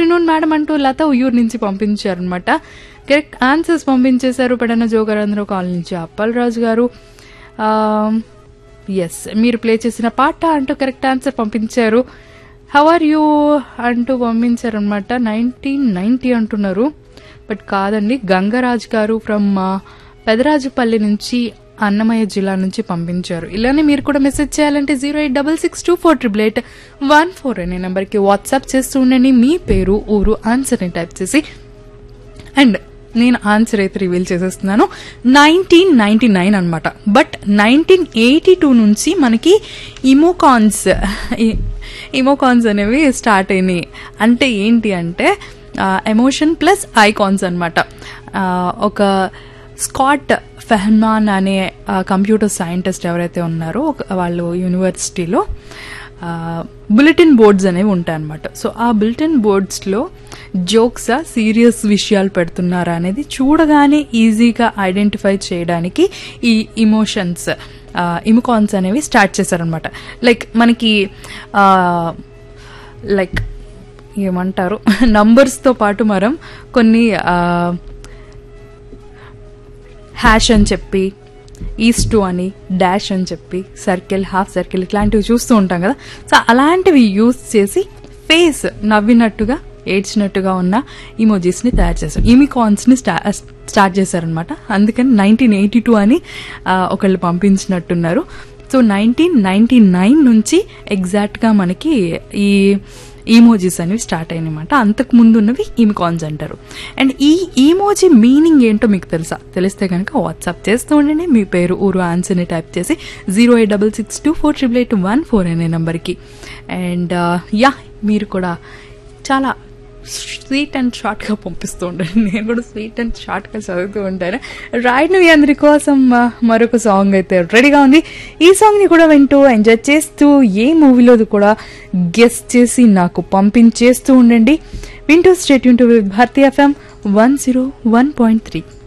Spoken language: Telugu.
ఆఫ్టర్నూన్ మేడం అంటూ లత ఉయ్యూరు నుంచి పంపించారనమాట కరెక్ట్ ఆన్సర్స్ పంపించేశారు పెడన జోగరాంధ్ర కాలనీ నుంచి అప్పలరాజు గారు ఎస్ మీరు ప్లే చేసిన పాట అంటూ కరెక్ట్ ఆన్సర్ పంపించారు హౌ ఆర్ యూ అంటూ పంపించారు అనమాట నైన్టీన్ నైన్టీ అంటున్నారు బట్ కాదండి గంగరాజ్ గారు ఫ్రమ్ పెదరాజుపల్లి నుంచి అన్నమయ్య జిల్లా నుంచి పంపించారు ఇలానే మీరు కూడా మెసేజ్ చేయాలంటే zero eight double six two four triple eight one four అనే నెంబర్కి వాట్సాప్ చేస్తూ ఉండండి మీ పేరు ఊరు ఆన్సర్ని టైప్ చేసి అండ్ నేను ఆన్సర్ అయితే రివీల్ చేసేస్తున్నాను నైన్టీన్ నైన్టీ నైన్ అనమాట బట్ నైన్టీన్ ఎయిటీ టూ నుంచి మనకి ఇమోకాన్స్ ఇమోకాన్స్ అనేవి స్టార్ట్ అయినాయి అంటే ఏంటి అంటే ఎమోషన్ ప్లస్ ఐకాన్స్ అనమాట ఒక స్కాట్ ఫెహమాన్ అనే కంప్యూటర్ సైంటిస్ట్ ఎవరైతే ఉన్నారో ఒక- వాళ్ళు యూనివర్సిటీలో బులెటిన్ బోర్డ్స్ అనేవి ఉంటాయన్నమాట సో ఆ బులెటిన్ బోర్డ్స్లో జోక్సా సీరియస్ విషయాలు పెడుతున్నారా అనేది చూడగానే ఈజీగా ఐడెంటిఫై చేయడానికి ఈ ఇమోషన్స్ ఇమోకాన్స్ అనేవి స్టార్ట్ చేశారనమాట లైక్ మనకి లైక్ ఏమంటారు నంబర్స్తో పాటు మనం కొన్ని హ్యాష్ అని చెప్పి ఈస్ట్ టు అని డాష్ అని చెప్పి సర్కిల్ హాఫ్ సర్కిల్ ఇట్లాంటివి చూస్తూ ఉంటాం కదా సో అలాంటివి యూజ్ చేసి ఫేస్ నవ్వినట్టుగా ఏడ్చినట్టుగా ఉన్న ఇమోజీస్ని తయారు చేశారు ఇమికాన్స్ని స్టా స్టార్ట్ చేశారనమాట అందుకని నైన్టీన్ ఎయిటీ టూ అని ఆ, ఒకళ్ళు పంపించినట్టున్నారు సో నైన్టీన్ నైన్టీ నైన్ నుంచి ఎగ్జాక్ట్గా మనకి ఈ ఈమోజీస్ అనేవి స్టార్ట్ అయినమాట అంతకు ముందు ఉన్నవి ఈమికాన్స్ అంటారు అండ్ ఈ ఈమోజీ మీనింగ్ ఏంటో మీకు తెలుసా తెలిస్తే కనుక వాట్సాప్ చేస్తూ ఉండండి మీ పేరు ఊరు ఆన్సర్ని టైప్ చేసి zero eight double six two four triple eight one four అనే నెంబర్కి అండ్ యా మీరు కూడా చాలా స్వీట్ అండ్ షార్ట్గా పంపిస్తూ ఉంటాను నేను కూడా స్వీట్ అండ్ షార్ట్గా చదువుతూ ఉంటాను రైట్ మీ అందరి కోసం ఆ, మరొక సాంగ్ అయితే రెడీగా ఉంది ఈ సాంగ్ని కూడా వింటూ ఎంజాయ్ చేస్తూ ఏ మూవీలోది కూడా గెస్ట్ చేసి నాకు పంపించేస్తూ ఉండండి వింటూ స్టేట్ యూన్ to Bharatiya FM one zero one point three